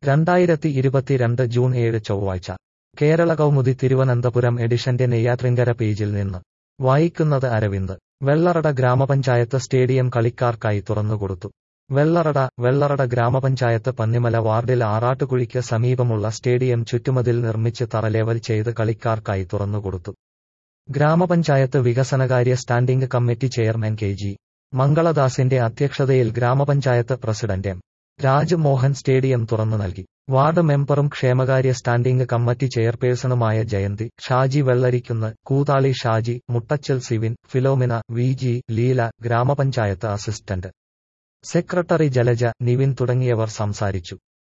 രണ്ടായിരത്തി ഇരുപത്തിരണ്ട് ജൂൺ ഏഴ് ചൊവ്വാഴ്ച കേരള കൗമുദി തിരുവനന്തപുരം എഡിഷന്റെ നെയ്യാറ്റിൻകര പേജിൽ നിന്ന് വായിക്കുന്നത് അരവിന്ദ് വെള്ളറട ഗ്രാമപഞ്ചായത്ത് സ്റ്റേഡിയം കളിക്കാർക്കായി തുറന്നുകൊടുത്തു വെള്ളറട വെള്ളറട ഗ്രാമപഞ്ചായത്ത് പന്നിമല വാർഡിൽ ആറാട്ടുകുഴിക്ക് സമീപമുള്ള സ്റ്റേഡിയം ചുറ്റുമതിൽ നിർമ്മിച്ച് തറലേവൽ ചെയ്ത് കളിക്കാർക്കായി തുറന്നുകൊടുത്തു ഗ്രാമപഞ്ചായത്ത് വികസനകാര്യ standing committee chairman K G മംഗളദാസിന്റെ അധ്യക്ഷതയിൽ ഗ്രാമപഞ്ചായത്ത് president M Raj Mohan stadium തുറന്നു നൽകി വാർഡ് മെമ്പറും ക്ഷേമകാര്യ സ്റ്റാൻഡിംഗ് കമ്മിറ്റി ചെയർപേഴ്സണുമായ ജയന്തി ഷാജി വെള്ളരിക്കുന്ന് കൂതാളി ഷാജി മുട്ടച്ചൽ സിവിൻ ഫിലോമിന വി ജി ലീല ഗ്രാമപഞ്ചായത്ത് അസിസ്റ്റന്റ് സെക്രട്ടറി ജലജ നിവിൻ തുടങ്ങിയവർ സംസാരിച്ചു